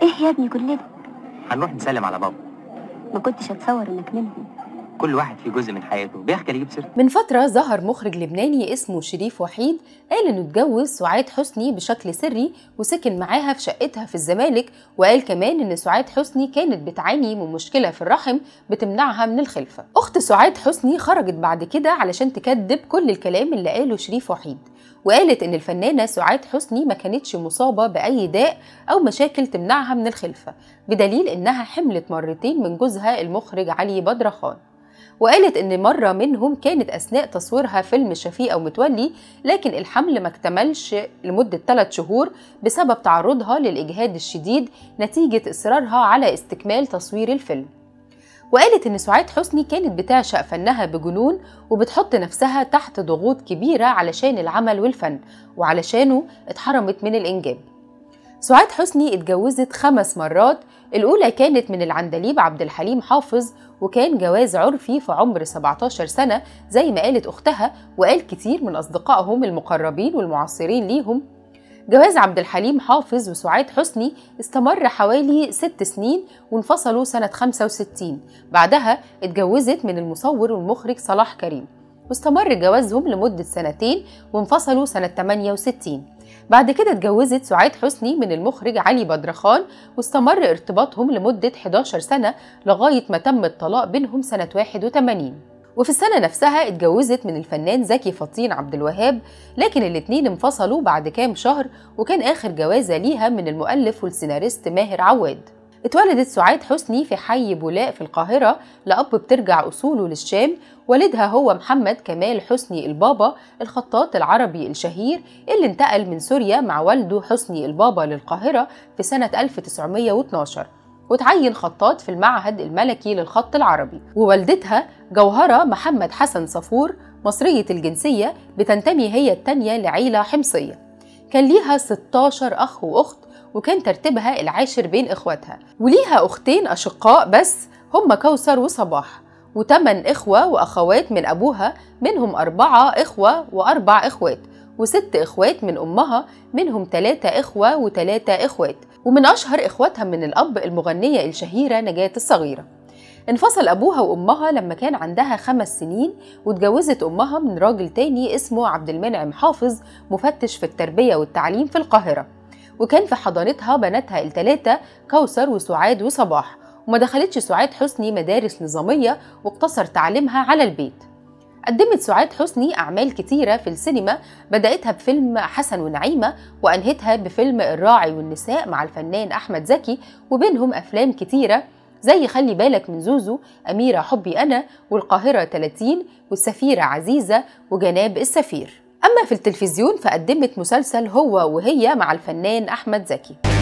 ايه يا ابني كل ده هنروح نسلم على بابا ما كنتش اتصور انك منهم كل واحد فيه جزء من حياته بيحكي اللي يجيب سيرته من فترة ظهر مخرج لبناني اسمه شريف وحيد قال انه اتجوز سعاد حسني بشكل سري وسكن معاها في شقتها في الزمالك وقال كمان ان سعاد حسني كانت بتعاني من مشكلة في الرحم بتمنعها من الخلفة اخت سعاد حسني خرجت بعد كده علشان تكذب كل الكلام اللي قاله شريف وحيد وقالت ان الفنانة سعاد حسني ما كانتش مصابة بأي داء أو مشاكل تمنعها من الخلفة بدليل انها حملت مرتين من جوزها المخرج علي بدرخان وقالت ان مره منهم كانت اثناء تصويرها فيلم شفيقه ومتولي لكن الحمل ما اكتملش لمده 3 شهور بسبب تعرضها للاجهاد الشديد نتيجه اصرارها على استكمال تصوير الفيلم وقالت ان سعاد حسني كانت بتعشق فنها بجنون وبتحط نفسها تحت ضغوط كبيره علشان العمل والفن وعلشانه اتحرمت من الانجاب سعاد حسني اتجوزت خمس مرات الأولى كانت من العندليب عبد الحليم حافظ وكان جواز عرفي في عمر 17 سنة زي ما قالت أختها وقال كتير من أصدقائهم المقربين والمعاصرين ليهم جواز عبد الحليم حافظ وسعاد حسني استمر حوالي ست سنين وانفصلوا سنة 65 بعدها اتجوزت من المصور والمخرج صلاح كريم واستمر جوازهم لمدة سنتين وانفصلوا سنة 68 بعد كده اتجوزت سعاد حسني من المخرج علي بدرخان واستمر ارتباطهم لمدة 11 سنة لغاية ما تم الطلاق بينهم سنة 81 وفي السنة نفسها اتجوزت من الفنان زكي فطين عبد الوهاب لكن الاتنين انفصلوا بعد كام شهر وكان آخر جوازة ليها من المؤلف والسيناريست ماهر عواد اتولدت سعاد حسني في حي بولاق في القاهرة لأب بترجع أصوله للشام والدها هو محمد كمال حسني البابا الخطاط العربي الشهير اللي انتقل من سوريا مع والده حسني البابا للقاهرة في سنة 1912 وتعين خطاط في المعهد الملكي للخط العربي ووالدتها جوهرة محمد حسن صفور مصرية الجنسية بتنتمي هي التانية لعيلة حمصية كان ليها 16 أخ وأخت وكان ترتيبها العاشر بين إخواتها وليها أختين أشقاء بس هما كوثر وصباح وتمن إخوة وأخوات من أبوها منهم أربعة إخوة وأربع إخوات وست إخوات من أمها منهم ثلاثة إخوة وثلاثة إخوات ومن أشهر إخواتها من الأب المغنية الشهيرة نجاة الصغيرة انفصل أبوها وأمها لما كان عندها خمس سنين واتجوزت أمها من راجل تاني اسمه عبد المنعم حافظ مفتش في التربية والتعليم في القاهرة وكان في حضانتها بناتها الثلاثة كوثر وسعاد وصباح وما دخلتش سعاد حسني مدارس نظامية واقتصر تعليمها على البيت قدمت سعاد حسني أعمال كتيرة في السينما بدأتها بفيلم حسن ونعيمة وأنهتها بفيلم الراعي والنساء مع الفنان أحمد زكي وبينهم أفلام كتيرة زي خلي بالك من زوزو أميرة حبي أنا والقاهرة 30 والسفيرة عزيزة وجناب السفير أما في التلفزيون فقدمت مسلسل هو وهي مع الفنان أحمد زكي